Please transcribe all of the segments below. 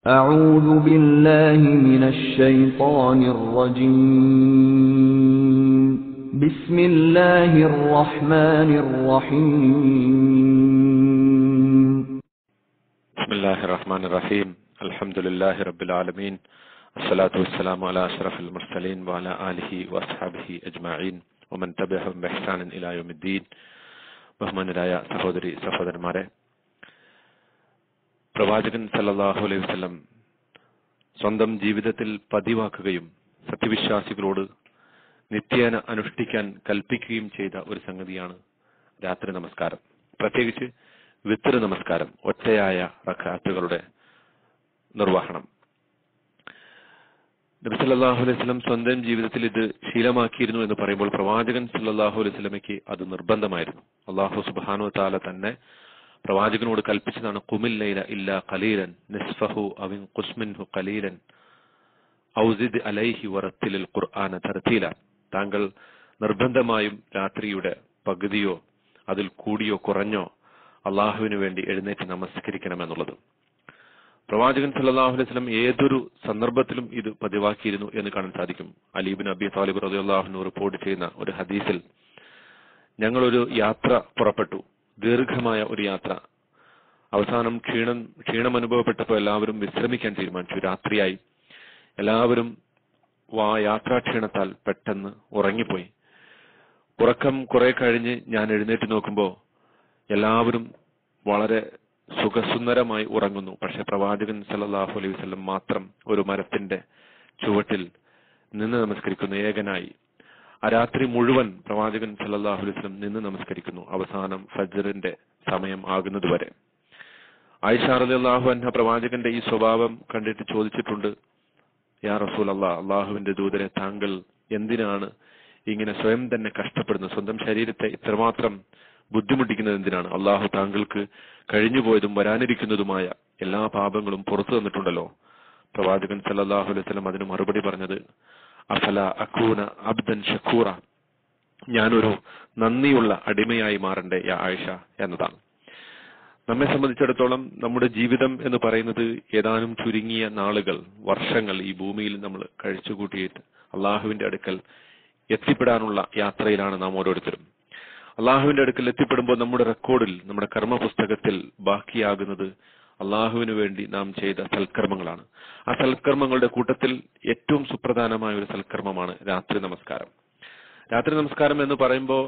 أعوذ بالله من الشيطان الرجيم بسم الله الرحمن الرحيم بسم الله الرحمن الرحيم الحمد لله رب العالمين الصلاة والسلام على أشرف المرسلين وعلى آله وأصحابه أجمعين ومن تبعهم بإحسان إلى يوم الدين ബഹുമാനരായ സഹോദരി സഹോദരന്മാരെ പ്രവാചകൻ സല്ലല്ലാഹു അലൈഹി വസല്ലം സ്വന്തം ജീവിതത്തിൽ പതിവാക്കുകയും സത്യവിശ്വാസികളോട് നിത്യേന അനുഷ്ഠിക്കാൻ കൽപ്പിക്കുകയും ചെയ്ത ഒരു സംഗതിയാണ് രാത്രി നമസ്കാരം പ്രത്യേകിച്ച് വിത്തർ നമസ്കാരം ഒറ്റയായ റക്കാത്തുകളുടെ നിർവഹണം നബി സല്ലല്ലാഹു അലൈഹി വസല്ലം സ്വന്തം ജീവിതത്തിൽ ഇത് ശീലമാക്കിയിരുന്നു എന്ന് പറയുമ്പോൾ പ്രവാചകൻ സല്ലല്ലാഹു അലൈഹി വസല്ലമയ്ക്ക് അത് നിർബന്ധമായിരുന്നു അള്ളാഹു സുബ്ഹാനഹു വതആല തന്നെ പ്രവാചകനോട് കൽപ്പിച്ചതാണ് ഖുമിൽ ലൈല ഇല്ലാ ഖലീലൻ നിസ്ഫഹു അവിൻ ഖുസ്മിൻഹു ഖലീലൻ ഔസിദ് അലൈഹി വറത്തിലിൽ ഖുർആന തർത്തീല താങ്കൾ നിർബന്ധമായും രാത്രിയുടെ പകുതിയോ അതിൽ കൂടിയോ കുറഞ്ഞോ അള്ളാഹുവിന് വേണ്ടി എഴുന്നേറ്റ് നമസ്കരിക്കണമെന്നുള്ളത് പ്രവാചകൻ സല്ലല്ലാഹു അലൈഹി വസല്ലം ഏതൊരു സന്ദർഭത്തിലും ഇത് പതിവാക്കിയിരുന്നു എന്ന് കാണാൻ സാധിക്കും അലീബിൻ അബി താലിബ് റളിയല്ലാഹു റിപ്പോർട്ട് ചെയ്യുന്ന ഒരു ഹദീസിൽ ഞങ്ങളൊരു യാത്ര പുറപ്പെട്ടു ദീർഘമായ ഒരു യാത്ര അവസാനം ക്ഷീണം ക്ഷീണം അനുഭവപ്പെട്ടപ്പോൾ എല്ലാവരും വിശ്രമിക്കാൻ തീരുമാനിച്ചു രാത്രിയായി എല്ലാവരും വാ യാത്രാക്ഷീണത്താൽ പെട്ടെന്ന് ഉറങ്ങിപ്പോയി ഉറക്കം കുറെ കഴിഞ്ഞ് ഞാൻ എഴുന്നേറ്റ് നോക്കുമ്പോൾ എല്ലാവരും വളരെ സുഖസുന്ദരമായി ഉറങ്ങുന്നു പക്ഷെ പ്രവാചകൻ സല്ലല്ലാഹു അലൈഹി വസല്ലം മാത്രം ഒരു മരത്തിന്റെ ചുവട്ടിൽ നിന്ന് നമസ്കരിക്കുന്നു ഏകനായി ആ രാത്രി മുഴുവൻ പ്രവാചകൻ സല്ലല്ലാഹു അലൈഹി വസല്ലം നിന്ന് നമസ്കരിക്കുന്നു അവസാനം ഫജ്റിന്റെ സമയം ആകുന്നതുവരെ ആയിഷ റളിയല്ലാഹു അൻഹ പ്രവാചകന്റെ ഈ സ്വഭാവം കണ്ടിട്ട് ചോദിച്ചിട്ടുണ്ട് യാ റസൂൽ അള്ളാഹ് അള്ളാഹുവിന്റെ ദൂതരെ താങ്കൾ എന്തിനാണ് ഇങ്ങനെ സ്വയം തന്നെ കഷ്ടപ്പെടുന്നത് സ്വന്തം ശരീരത്തെ ഇത്രമാത്രം ബുദ്ധിമുട്ടിക്കുന്നത് എന്തിനാണ് അള്ളാഹു താങ്കൾക്ക് കഴിഞ്ഞുപോയതും വരാനിരിക്കുന്നതുമായ എല്ലാ പാപങ്ങളും പുറത്തു തന്നിട്ടുണ്ടല്ലോ പ്രവാചകൻ സല്ലല്ലാഹു അലൈഹി വസല്ലം അതിന് മറുപടി പറഞ്ഞത് അഫല അക്കൂന അബ്ദൻ ഷക്കൂറ ഞാനൊരു നന്ദിയുള്ള അടിമയായി മാറണ്ടേ യാ ആയിഷ എന്നതാണ് നമ്മെ സംബന്ധിച്ചിടത്തോളം നമ്മുടെ ജീവിതം എന്ന് പറയുന്നത് ഏതാനും ചുരുങ്ങിയ നാളുകൾ വർഷങ്ങൾ ഈ ഭൂമിയിൽ നമ്മൾ കഴിച്ചുകൂട്ടിയിട്ട് അള്ളാഹുവിന്റെ അടുക്കൽ എത്തിപ്പെടാനുള്ള യാത്രയിലാണ് നാം ഓരോരുത്തരും അള്ളാഹുവിന്റെ അടുക്കൽ എത്തിപ്പെടുമ്പോൾ നമ്മുടെ റെക്കോർഡിൽ നമ്മുടെ കർമ്മ പുസ്തകത്തിൽ ബാക്കിയാകുന്നത് അള്ളാഹുവിന് വേണ്ടി നാം ചെയ്ത സൽക്കർമ്മങ്ങളാണ് ആ സൽക്കർമ്മങ്ങളുടെ കൂട്ടത്തിൽ ഏറ്റവും സുപ്രധാനമായ ഒരു സൽക്കർമ്മമാണ് രാത്രി നമസ്കാരം രാത്രി നമസ്കാരം എന്ന് പറയുമ്പോൾ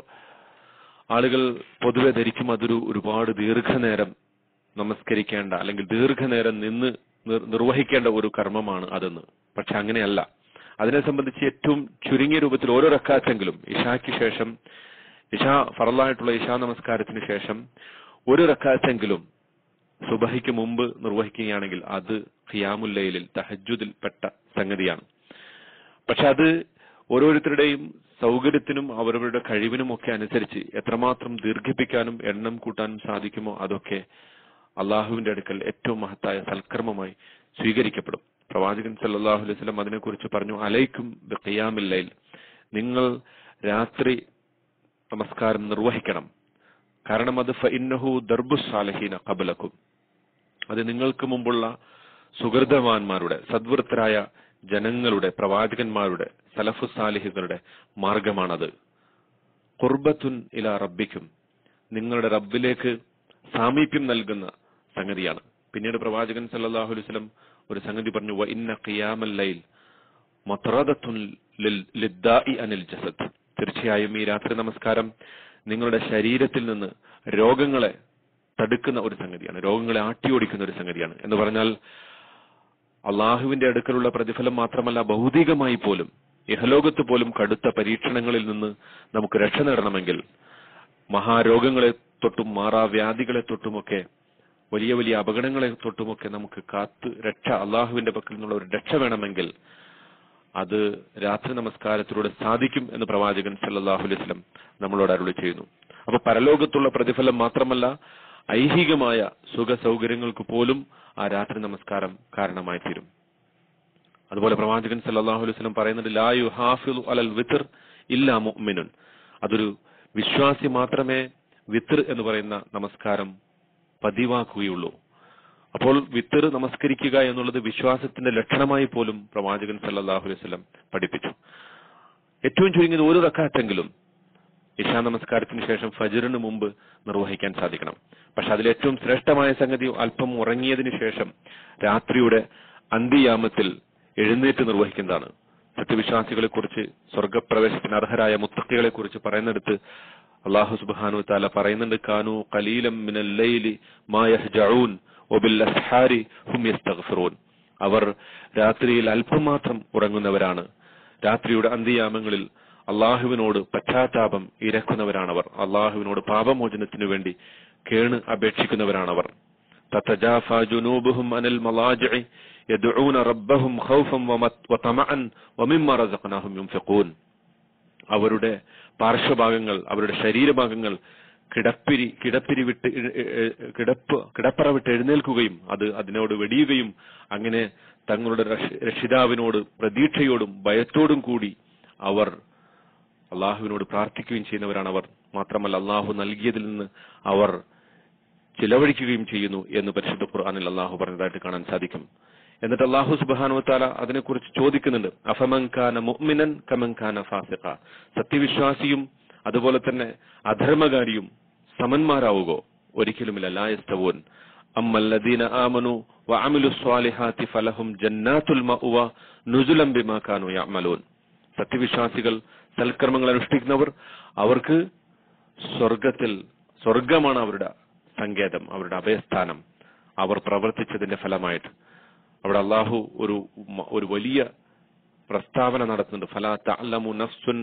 ആളുകൾ പൊതുവെ ധരിക്കും അതൊരു ഒരുപാട് ദീർഘനേരം നമസ്കരിക്കേണ്ട അല്ലെങ്കിൽ ദീർഘനേരം നിന്ന് നിർ- നിർവഹിക്കേണ്ട ഒരു കർമ്മമാണ് അതെന്ന് പക്ഷെ അങ്ങനെയല്ല അതിനെ സംബന്ധിച്ച് ഏറ്റവും ചുരുങ്ങിയ രൂപത്തിൽ ഓരോ റക്കാറ്റെങ്കിലും ഇഷായ്ക്ക് ശേഷം ഇഷാ ഫറലായിട്ടുള്ള ഇഷാ നമസ്കാരത്തിന് ശേഷം ഒരു റക്കാറ്റെങ്കിലും സുബഹിക്ക് മുമ്പ് നിർവഹിക്കുകയാണെങ്കിൽ അത് ഖിയാമുല്ലയിലിൽ തഹജുദിൽ പെട്ട സംഗതിയാണ് പക്ഷെ അത് ഓരോരുത്തരുടെയും സൗകര്യത്തിനും അവരവരുടെ കഴിവിനും ഒക്കെ അനുസരിച്ച് എത്രമാത്രം ദീർഘിപ്പിക്കാനും എണ്ണം കൂട്ടാനും സാധിക്കുമോ അതൊക്കെ അള്ളാഹുവിന്റെ അടുക്കൽ ഏറ്റവും മഹത്തായ സൽക്കർമ്മമായി സ്വീകരിക്കപ്പെടും പ്രവാചകൻ സല്ലല്ലാഹു അലൈഹി വസല്ലം അതിനെക്കുറിച്ച് പറഞ്ഞു അലൈക്കും ഖിയാമില്ലയിൽ നിങ്ങൾ രാത്രി നമസ്കാരം നിർവഹിക്കണം കാരണം അത് ഫഇന്നഹു ദർബു സാലഹീന ഖബലക്കും അത് നിങ്ങൾക്ക് മുമ്പുള്ള സുഹൃതവാന്മാരുടെ സദ്വൃത്തരായ ജനങ്ങളുടെ പ്രവാചകന്മാരുടെ സലഫു സാലിഹുകളുടെ മാർഗമാണത് ഖുർബത്തുൻ ഇല റബ്ബിക്കും നിങ്ങളുടെ റബ്ബിലേക്ക് സാമീപ്യം നൽകുന്ന സംഗതിയാണ് പിന്നീട് പ്രവാചകൻ സല്ലല്ലാഹു അലൈഹി വസല്ലം ഒരു സംഗതി പറഞ്ഞു വ ഇന്ന ഖിയാമൽ ലൈൽ മത്രദത്തുൻ ലിൽ- ലിദ്ദാഇ അനിൽ ജസദ് തീർച്ചയായും ഈ രാത്രി നമസ്കാരം നിങ്ങളുടെ ശരീരത്തിൽ നിന്ന് രോഗങ്ങളെ തടുക്കുന്ന ഒരു സംഗതിയാണ് രോഗങ്ങളെ ആട്ടിയോടിക്കുന്ന ഒരു സംഗതിയാണ് എന്ന് പറഞ്ഞാൽ അള്ളാഹുവിന്റെ അടുക്കലുള്ള പ്രതിഫലം മാത്രമല്ല ഭൗതികമായി പോലും ഇഹലോകത്ത് പോലും കടുത്ത പരീക്ഷണങ്ങളിൽ നിന്ന് നമുക്ക് രക്ഷ നേടണമെങ്കിൽ മഹാരോഗങ്ങളെ തൊട്ടും മാറാവ്യാധികളെ തൊട്ടുമൊക്കെ വലിയ വലിയ അപകടങ്ങളെ തൊട്ടുമൊക്കെ നമുക്ക് കാത്ത് രക്ഷ അള്ളാഹുവിന്റെ പക്കൽ നിന്നുള്ള ഒരു രക്ഷ വേണമെങ്കിൽ അത് രാത്രി നമസ്കാരത്തിലൂടെ സാധിക്കും എന്ന് പ്രവാചകൻ സല്ലല്ലാഹു അലൈഹി വസല്ലം നമ്മളോട് അരുളി ചെയ്യുന്നു അപ്പൊ പരലോകത്തുള്ള പ്രതിഫലം മാത്രമല്ല ഐഹികമായ സുഖ സൗകര്യങ്ങൾക്ക് പോലും ആ രാത്രി നമസ്കാരം കാരണമായി തീരും അതുപോലെ പ്രവാചകൻ സല്ലല്ലാഹു അലൈഹി വസല്ലം പറയുന്നുണ്ട് ലാ യുഹാഫിളു അലൽ വിത്ർ ഇല്ലാ മുഅ്മിനുൻ അതൊരു വിശ്വാസി മാത്രമേ വിത്ർ എന്ന് പറയുന്ന നമസ്കാരം പതിവാക്കുകയുള്ളൂ അപ്പോൾ വിത്തർ നമസ്കരിക്കുക എന്നുള്ളത് വിശ്വാസത്തിന്റെ ലക്ഷണമായി പോലും പ്രവാചകൻ സല്ലല്ലാഹു അലൈഹി വസല്ലം പഠിപ്പിച്ചു ഏറ്റവും ചുരുങ്ങിയത് ഒരു റക്കാത്തെങ്കിലും ഇശാ നമസ്കാരത്തിന് ശേഷം ഫജറിന് മുമ്പ് നിർവഹിക്കാൻ സാധിക്കണം പക്ഷെ അതിലേറ്റവും ശ്രേഷ്ഠമായ സംഗതി അല്പം ഉറങ്ങിയതിനു ശേഷം രാത്രിയുടെ അന്ത്യയാമത്തിൽ എഴുന്നേറ്റ് നിർവഹിക്കുന്നതാണ് സത്യവിശ്വാസികളെ കുറിച്ച് സ്വർഗപ്രവേശത്തിന് അർഹരായ മുത്തക്കികളെ കുറിച്ച് പറയുന്നിടത്ത് അള്ളാഹു സുബ്ഹാനു താല പറയുന്നുണ്ട് കാനു ഖലീലം മിനൽ ലൈലി മാ യഹ്ജഊൻ വബിൽ അസ്ഹാരി ഹും യസ്തഗ്ഫിറൂൻ അവർ രാത്രിയിൽ അല്പം മാത്രം ഉറങ്ങുന്നവരാണ് രാത്രിയുടെ അന്ത്യയാമങ്ങളിൽ അള്ളാഹുവിനോട് പശ്ചാത്താപം ഇരക്കുന്നവരാണവർ അള്ളാഹുവിനോട് പാപമോചനത്തിനു വേണ്ടി കേണ് അപേക്ഷിക്കുന്നവരാണവർ تتجافى جنوبهم عن المضاجع يدعون ربهم خوفا ومت- وطمعا ومما رزقناهم ينفقون അവരുടെ പാർശ്വഭാഗങ്ങൾ അവരുടെ ശരീരഭാഗങ്ങൾ കിടപ്പിരി കിടപ്പിരി വിട്ട് എ- എ- എ- കിടപ്പ് കിടപ്പറ വിട്ട് എഴുന്നേൽക്കുകയും അത് അതിനോട് വെടിയുകയും അങ്ങനെ തങ്ങളുടെ രക്ഷ- രക്ഷിതാവിനോട് പ്രതീക്ഷയോടും ഭയത്തോടും കൂടി അവർ അള്ളാഹുവിനോട് പ്രാർത്ഥിക്കുകയും ചെയ്യുന്നവരാണ് അവർ മാത്രമല്ല അള്ളാഹു നൽകിയതിൽ നിന്ന് അവർ ചിലവഴിക്കുകയും ചെയ്യുന്നു എന്ന് പരിശുദ്ധ ഖുർആനിൽ അള്ളാഹു പറഞ്ഞതായിട്ട് കാണാൻ സാധിക്കും എന്നിട്ട് അള്ളാഹു സുബാനു താല അതിനെക്കുറിച്ച് ചോദിക്കുന്നുണ്ട് അഫമൻഖാന മുഅ്മിനൻ കമൻഖാന ഫാസിഖ സത്യവിശ്വാസിയും അതുപോലെ തന്നെ അധർമ്മകാരിയും സമന്മാരാവുകോ ഒരിക്കലുമില്ല ലായസ്തവോൻ അമ്മല്ലദീന ആമനു വഅമിലു സ്വാലിഹാത്തി ഫലഹും ജന്നാത്തുൽ മഅവ നുസുലം ബിമാ കാനു യഅമലൂൻ സത്യവിശ്വാസികൾ സൽക്കർമ്മങ്ങൾ അനുഷ്ഠിക്കുന്നവർ അവർക്ക് സ്വർഗത്തിൽ സ്വർഗമാണ് അവരുടെ സങ്കേതം അവരുടെ അഭയസ്ഥാനം അവർ പ്രവർത്തിച്ചതിന്റെ ഫലമായിട്ട് അവിടെ അള്ളാഹു ഒരു മ- ഒരു വലിയ പ്രസ്താവന നടത്തുന്നുണ്ട് ഫലാ തഅലമു നഫ്സുൻ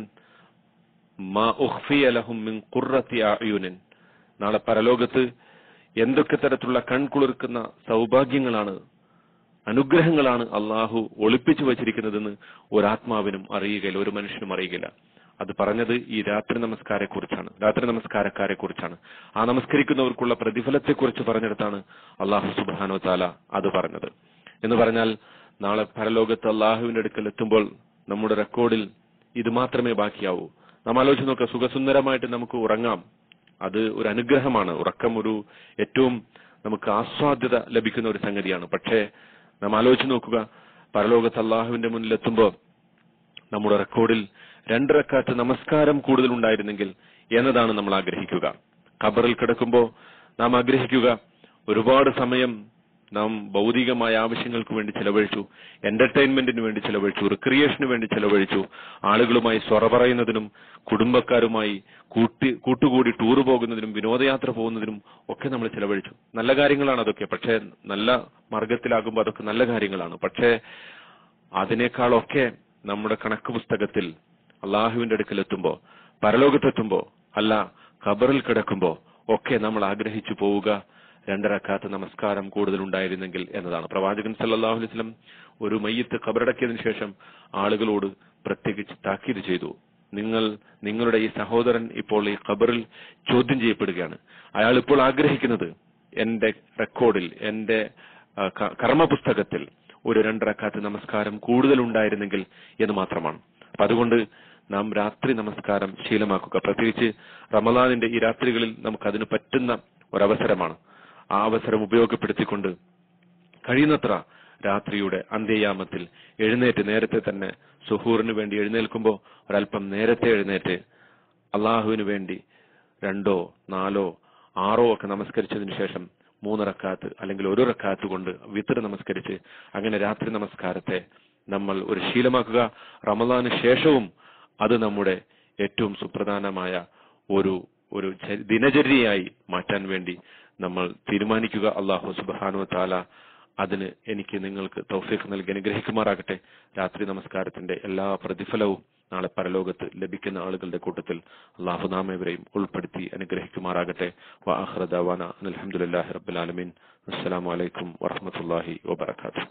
മാ ഉഖ്ഫിയ ലഹും മിൻ ഖുർറത്തി അയുനിൻ നാളെ പരലോകത്ത് എന്തൊക്കെ തരത്തിലുള്ള കൺകുളിർക്കുന്ന സൗഭാഗ്യങ്ങളാണ് അനുഗ്രഹങ്ങളാണ് അള്ളാഹു ഒളിപ്പിച്ചു വച്ചിരിക്കുന്നതെന്ന് ഒരാത്മാവിനും അറിയുകയില്ല ഒരു മനുഷ്യനും അറിയുകയില്ല അത് പറഞ്ഞത് ഈ രാത്രി നമസ്കാരെ കുറിച്ചാണ് രാത്രി നമസ്കാരക്കാരെ കുറിച്ചാണ് ആ നമസ്കരിക്കുന്നവർക്കുള്ള പ്രതിഫലത്തെ കുറിച്ച് പറഞ്ഞെടുത്താണ് അള്ളാഹു സുബാനോ താല അത് പറഞ്ഞത് എന്ന് പറഞ്ഞാൽ നാളെ പരലോകത്ത് അള്ളാഹുവിന്റെ അടുക്കൽ എത്തുമ്പോൾ നമ്മുടെ റെക്കോർഡിൽ ഇത് മാത്രമേ ബാക്കിയാവൂ നാം ആലോചിച്ച് നോക്കുക സുഖസുന്ദരമായിട്ട് നമുക്ക് ഉറങ്ങാം അത് ഒരു അനുഗ്രഹമാണ് ഉറക്കം ഒരു ഏറ്റവും നമുക്ക് ആസ്വാദ്യത ലഭിക്കുന്ന ഒരു സംഗതിയാണ് പക്ഷേ നാം ആലോചിച്ച് നോക്കുക പരലോകത്ത് അള്ളാഹുവിന്റെ മുന്നിൽ എത്തുമ്പോൾ നമ്മുടെ റെക്കോർഡിൽ രണ്ട് റക്കാത്ത് നമസ്കാരം കൂടുതൽ ഉണ്ടായിരുന്നെങ്കിൽ എന്നതാണ് നമ്മൾ ആഗ്രഹിക്കുക ഖബറിൽ കിടക്കുമ്പോൾ നാം ആഗ്രഹിക്കുക ഒരുപാട് സമയം നാം ഭൗതികമായ ആവശ്യങ്ങൾക്ക് വേണ്ടി ചെലവഴിച്ചു എന്റർടൈൻമെന്റിന് വേണ്ടി ചെലവഴിച്ചു റിക്രിയേഷന് വേണ്ടി ചെലവഴിച്ചു ആളുകളുമായി സ്വറ പറയുന്നതിനും കുടുംബക്കാരുമായി കൂട്ടി കൂട്ടുകൂടി ടൂർ പോകുന്നതിനും വിനോദയാത്ര പോകുന്നതിനും ഒക്കെ നമ്മൾ ചെലവഴിച്ചു നല്ല കാര്യങ്ങളാണ് അതൊക്കെ പക്ഷേ നല്ല മാർഗത്തിലാകുമ്പോൾ അതൊക്കെ നല്ല കാര്യങ്ങളാണ് പക്ഷേ അതിനേക്കാളൊക്കെ നമ്മുടെ കണക്ക് പുസ്തകത്തിൽ അള്ളാഹുവിന്റെ അടുക്കൽ എത്തുമ്പോ പരലോകത്തെത്തുമ്പോ അല്ല ഖബറിൽ കിടക്കുമ്പോ ഒക്കെ നമ്മൾ ആഗ്രഹിച്ചു പോവുക രണ്ടരക്കാത്ത നമസ്കാരം കൂടുതൽ ഉണ്ടായിരുന്നെങ്കിൽ എന്നതാണ് പ്രവാചകൻ സല്ലല്ലാഹു അലൈഹി വസല്ലം ഒരു മയ്യത്ത് ഖബറടക്കിയതിനു ശേഷം ആളുകളോട് പ്രത്യേകിച്ച് താക്കീത് ചെയ്തു നിങ്ങൾ നിങ്ങളുടെ ഈ സഹോദരൻ ഇപ്പോൾ ഈ ഖബറിൽ ചോദ്യം ചെയ്യപ്പെടുകയാണ് അയാൾ ഇപ്പോൾ ആഗ്രഹിക്കുന്നത് എന്റെ റെക്കോർഡിൽ എന്റെ ആ, ക- കർമ്മപുസ്തകത്തിൽ ഒരു രണ്ടരക്കാത്ത് നമസ്കാരം കൂടുതൽ ഉണ്ടായിരുന്നെങ്കിൽ എന്ന് മാത്രമാണ് അപ്പൊ അതുകൊണ്ട് നാം രാത്രി നമസ്കാരം ശീലമാക്കുക പ്രത്യേകിച്ച് റമദാനിന്റെ ഈ രാത്രികളിൽ നമുക്ക് അതിന് പറ്റുന്ന ഒരവസരമാണ് ആ അവസരം ഉപയോഗപ്പെടുത്തിക്കൊണ്ട് കഴിയുന്നത്ര രാത്രിയുടെ അന്ത്യയാമത്തിൽ എഴുന്നേറ്റ് നേരത്തെ തന്നെ സുഹൂറിന് വേണ്ടി എഴുന്നേൽക്കുമ്പോൾ ഒരല്പം നേരത്തെ എഴുന്നേറ്റ് അള്ളാഹുവിന് വേണ്ടി രണ്ടോ നാലോ ആറോ ഒക്കെ നമസ്കരിച്ചതിന് ശേഷം മൂന്ന് റക്കാത്ത് അല്ലെങ്കിൽ ഒരു റക്കാത്ത് കൊണ്ട് വിത്തർ നമസ്കരിച്ച് അങ്ങനെ രാത്രി നമസ്കാരത്തെ നമ്മൾ ഒരു ശീലമാക്കുക റമദാന് ശേഷവും അത് നമ്മുടെ ഏറ്റവും സുപ്രധാനമായ ഒരു ഒരു ച- ദിനചര്യയായി മാറ്റാൻ വേണ്ടി നമ്മൾ തീരുമാനിക്കുക അള്ളാഹു സുബാനു താല അതിന് എനിക്ക് നിങ്ങൾക്ക് തൗഫീഖ് നൽകി അനുഗ്രഹിക്കുമാറാകട്ടെ രാത്രി നമസ്കാരത്തിന്റെ എല്ലാ പ്രതിഫലവും നാളെ പരലോകത്ത് ലഭിക്കുന്ന ആളുകളുടെ കൂട്ടത്തിൽ അള്ളാഹു നാം ഇവരെയും ഉൾപ്പെടുത്തി അനുഗ്രഹിക്കുമാറാകട്ടെ വാഹ്റദാവാന അലഹമുല്ലാഹി റബ്ബുലാലമീൻ അസ്സലാമു അലൈക്കും വറഹമത്തല്ലാഹി വബർക്കാത്തു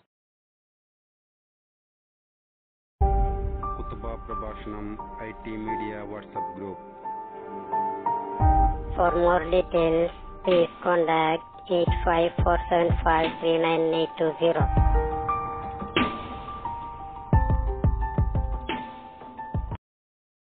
കുത്തുബ പ്രഭാഷണം I T media WhatsApp group For more details, please contact 854753980.